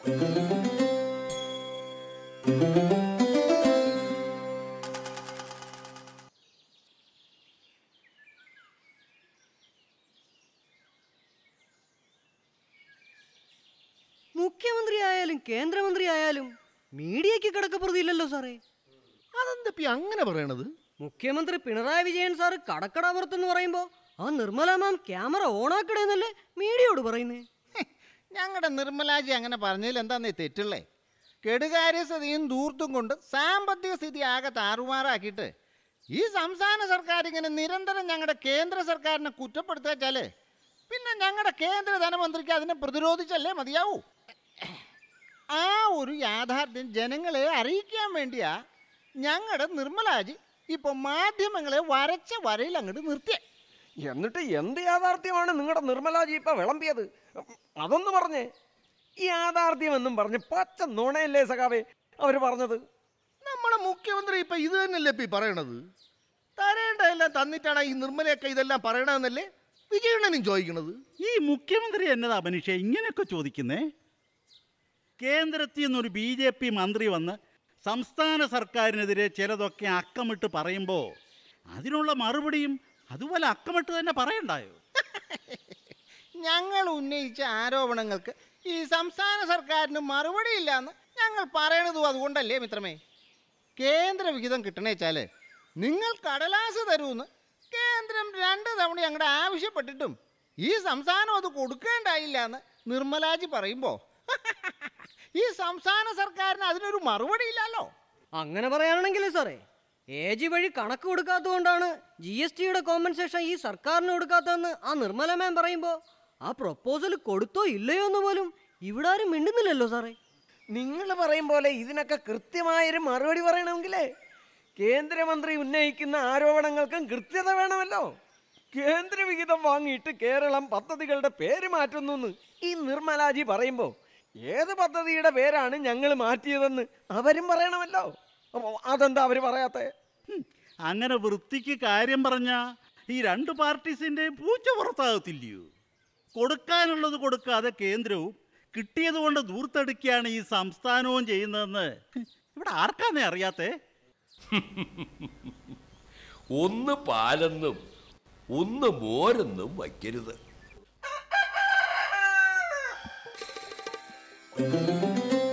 മുഖ്യമന്ത്രി ആയാലും കേന്ദ്രമന്ത്രി ആയാലും മീഡിയക്ക് കിടക്കപ്രതിയില്ലല്ലോ സാറേ അതെന്തപ്പി അങ്ങനെ പറയണത് മുഖ്യമന്ത്രി പിണറായി വിജയൻ സാറ് കടക്കടാപുറത്തെന്ന് പറയുമ്പോ ആ നിർമ്മല മാം ക്യാമറ ഓണാക്കടേന്നല്ലേ മീഡിയയോട് പറയുന്നേ ഞങ്ങളുടെ നിർമ്മലാജി അങ്ങനെ പറഞ്ഞതിൽ എന്താന്നേ തെറ്റുള്ളേ കെടുകാര്യസ്ഥതയും ദൂർത്തും കൊണ്ട് സാമ്പത്തിക സ്ഥിതി ആകെ താറുമാറാക്കിയിട്ട് ഈ സംസ്ഥാന സർക്കാർ ഇങ്ങനെ നിരന്തരം ഞങ്ങളുടെ കേന്ദ്ര സർക്കാരിനെ കുറ്റപ്പെടുത്തുവെച്ചാല് പിന്നെ ഞങ്ങളുടെ കേന്ദ്ര ധനമന്ത്രിക്ക് അതിനെ പ്രതിരോധിച്ചല്ലേ മതിയാവൂ ആ ഒരു യാഥാർത്ഥ്യം ജനങ്ങളെ അറിയിക്കാൻ വേണ്ടിയാ ഞങ്ങളുടെ നിർമ്മലാജി ഇപ്പൊ മാധ്യമങ്ങളെ വരച്ച വരയിൽ അങ്ങോട്ട് നിർത്തിയേ എന്നിട്ട് എന്ത് യാഥാർത്ഥ്യമാണ് നിങ്ങളുടെ നിർമ്മലാജി ഇപ്പൊ വിളമ്പിയത് അതൊന്ന് പറഞ്ഞേ ഈ യാഥാർത്ഥ്യം എന്നും പറഞ്ഞ് പച്ച നുണയല്ലേ സഖാവേ അവര് പറഞ്ഞത് നമ്മളെ മുഖ്യമന്ത്രി ഇപ്പൊ ഇത് തന്നെയല്ലേ ഇപ്പൊ ഈ പറയണത് തരേണ്ടതെല്ലാം തന്നിട്ടാണ് ഈ നിർമ്മലയൊക്കെ ഇതെല്ലാം പറയണതെന്നല്ലേ വിജയണ്ണനും ചോദിക്കണത് ഈ മുഖ്യമന്ത്രി എന്നതാ മനുഷ്യ ഇങ്ങനെയൊക്കെ ചോദിക്കുന്നേ കേന്ദ്രത്തിൽ നിന്നൊരു ബി ജെ പി മന്ത്രി വന്ന് സംസ്ഥാന സർക്കാരിനെതിരെ ചിലതൊക്കെ അക്കമിട്ട് പറയുമ്പോൾ അതിനുള്ള മറുപടിയും അതുപോലെ അക്കമിട്ട് തന്നെ പറയണ്ടായോ ഞങ്ങൾ ഉന്നയിച്ച ആരോപണങ്ങൾക്ക് ഈ സംസ്ഥാന സർക്കാരിന് മറുപടിയില്ലാന്ന് ഞങ്ങൾ പറയണതും അതുകൊണ്ടല്ലേ മിത്രമേ കേന്ദ്ര വിഹിതം കിട്ടണേച്ചാല് നിങ്ങൾ കടലാസ് തരൂന്ന് കേന്ദ്രം രണ്ട് തവണ ഞങ്ങളുടെ ആവശ്യപ്പെട്ടിട്ടും ഈ സംസ്ഥാനം അത് കൊടുക്കേണ്ടായില്ല എന്ന് നിർമ്മലാജി പറയുമ്പോൾ ഈ സംസ്ഥാന സർക്കാരിന് അതിനൊരു മറുപടിയില്ലല്ലോ അങ്ങനെ പറയാനാണെങ്കിലേ സാറേ എ ജി വഴി കണക്ക് കൊടുക്കാത്തതുകൊണ്ടാണ് ജി എസ് ടിയുടെ കോമ്പൻസേഷൻ ഈ സർക്കാരിന് കൊടുക്കാത്തതെന്ന് ആ നിർമ്മല മാം പറയുമ്പോ ആ പ്രപ്പോസൽ കൊടുത്തോ ഇല്ലയോ എന്ന് പോലും ഇവിടെ ആരും മിണ്ടുന്നില്ലല്ലോ സാറേ നിങ്ങൾ പറയും പോലെ ഇതിനൊക്കെ കൃത്യമായൊരു മറുപടി പറയണമെങ്കിലേ കേന്ദ്രമന്ത്രി ഉന്നയിക്കുന്ന ആരോപണങ്ങൾക്കും കൃത്യത വേണമല്ലോ കേന്ദ്ര വിഹിതം വാങ്ങിയിട്ട് കേരളം പദ്ധതികളുടെ പേര് മാറ്റുന്നു ഈ നിർമ്മലാജി പറയുമ്പോൾ ഏത് പദ്ധതിയുടെ പേരാണ് ഞങ്ങൾ മാറ്റിയതെന്ന് അവരും പറയണമല്ലോ അപ്പൊ അതെന്താ അവർ പറയാത്തേ ഹും, അങ്ങനെ വൃത്തിക്ക് കാര്യം പറഞ്ഞ ഈ രണ്ട് പാർട്ടീസിൻ്റെ പൂച്ച പുറത്താകത്തില്ലയോ കൊടുക്കാനുള്ളത് കൊടുക്കാതെ കേന്ദ്രവും കിട്ടിയത് കൊണ്ട് ദൂർത്തെടുക്കുകയാണ് ഈ സംസ്ഥാനവും ചെയ്യുന്നതെന്ന് ഇവിടെ ആർക്കാന്നേ അറിയാത്തേ ഒന്ന് പാലെന്നും ഒന്ന് മോരെന്നും വയ്ക്കരുത്